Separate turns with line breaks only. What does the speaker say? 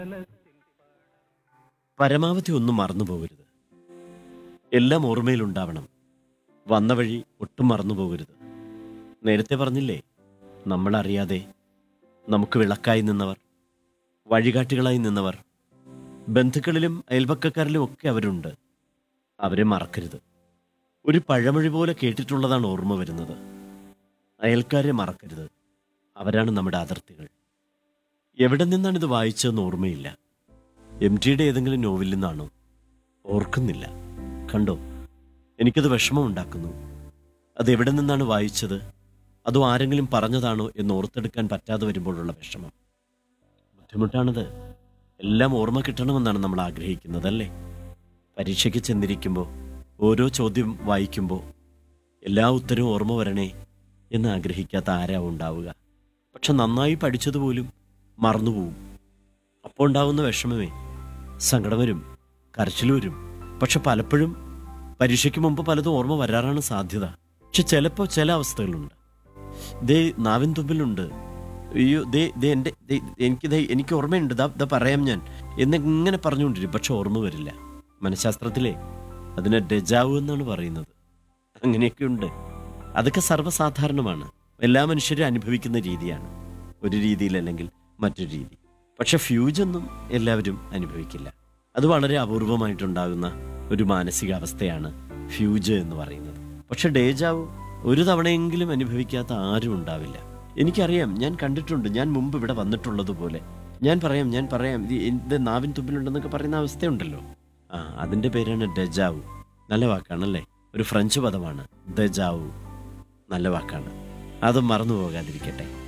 പരമാവധി ഒന്നും മറന്നു പോകരുത് എല്ലാം ഓർമ്മയിലുണ്ടാവണം വന്ന വഴി ഒട്ടും മറന്നു പോകരുത് നേരത്തെ പറഞ്ഞില്ലേ നമ്മളറിയാതെ നമുക്ക് വിളക്കായി നിന്നവർ വഴികാട്ടികളായി നിന്നവർ ബന്ധുക്കളിലും അയൽപക്കക്കാരിലും ഒക്കെ അവരുണ്ട് അവരെ മറക്കരുത് ഒരു പഴമൊഴി പോലെ കേട്ടിട്ടുള്ളതാണ് ഓർമ്മ വരുന്നത് അയൽക്കാരെ മറക്കരുത് അവരാണ് നമ്മുടെ അതിർത്തികൾ എവിടെ നിന്നാണ് ഇത് വായിച്ചതെന്ന് ഓർമ്മയില്ല എം ടിയുടെ ഏതെങ്കിലും നോവലിൽ നിന്നാണോ ഓർക്കുന്നില്ല കണ്ടോ എനിക്കത് വിഷമമുണ്ടാക്കുന്നു അത് എവിടെ നിന്നാണ് വായിച്ചത് അതോ ആരെങ്കിലും പറഞ്ഞതാണോ എന്ന് ഓർത്തെടുക്കാൻ പറ്റാതെ വരുമ്പോഴുള്ള വിഷമം ബുദ്ധിമുട്ടാണത് എല്ലാം ഓർമ്മ കിട്ടണമെന്നാണ് നമ്മൾ ആഗ്രഹിക്കുന്നത് അല്ലേ പരീക്ഷയ്ക്ക് ചെന്നിരിക്കുമ്പോൾ ഓരോ ചോദ്യം വായിക്കുമ്പോൾ എല്ലാ ഉത്തരവും ഓർമ്മ വരണേ എന്ന് ആഗ്രഹിക്കാത്ത ആരാ ഉണ്ടാവുക പക്ഷെ നന്നായി പഠിച്ചതുപോലും മറന്നുപോകും അപ്പോൾ ഉണ്ടാവുന്ന വിഷമമേ സങ്കടം വരും കരച്ചിൽ വരും പക്ഷെ പലപ്പോഴും പരീക്ഷയ്ക്ക് മുമ്പ് പലതും ഓർമ്മ വരാറാണ് സാധ്യത പക്ഷെ ചിലപ്പോൾ ചില അവസ്ഥകളുണ്ട് ദേ നാവിൻ തുമ്പിലുണ്ട് അയ്യോ ദേ ദേ എൻ്റെ ദേ എനിക്ക് ദേ എനിക്ക് ഓർമ്മയുണ്ട് ദാ ദാ പറയാം ഞാൻ എന്നിങ്ങനെ പറഞ്ഞുകൊണ്ടിരിക്കും പക്ഷെ ഓർമ്മ വരില്ല മനഃശാസ്ത്രത്തിലെ അതിനെ ഡെജാവു എന്നാണ് പറയുന്നത് അങ്ങനെയൊക്കെ ഉണ്ട് അതൊക്കെ സർവ്വസാധാരണമാണ് എല്ലാ മനുഷ്യരും അനുഭവിക്കുന്ന രീതിയാണ് ഒരു രീതിയിലല്ലെങ്കിൽ മറ്റൊരു രീതി പക്ഷെ ഫ്യൂജൊന്നും എല്ലാവരും അനുഭവിക്കില്ല അത് വളരെ അപൂർവമായിട്ടുണ്ടാകുന്ന ഒരു മാനസികാവസ്ഥയാണ് ഫ്യൂജ് എന്ന് പറയുന്നത് പക്ഷെ ഡേജാവ് ഒരു തവണയെങ്കിലും അനുഭവിക്കാത്ത ആരും ഉണ്ടാവില്ല എനിക്കറിയാം ഞാൻ കണ്ടിട്ടുണ്ട് ഞാൻ മുമ്പ് ഇവിടെ വന്നിട്ടുള്ളതുപോലെ ഞാൻ പറയാം ഞാൻ പറയാം ഇത് എൻ്റെ നാവിൻ തുമ്പിലുണ്ടെന്നൊക്കെ പറയുന്ന അവസ്ഥയുണ്ടല്ലോ ആ അതിൻ്റെ പേരാണ് ഡെജാവു നല്ല വാക്കാണല്ലേ ഒരു ഫ്രഞ്ച് പദമാണ് ദജാവു നല്ല വാക്കാണ് അത് മറന്നു പോകാതിരിക്കട്ടെ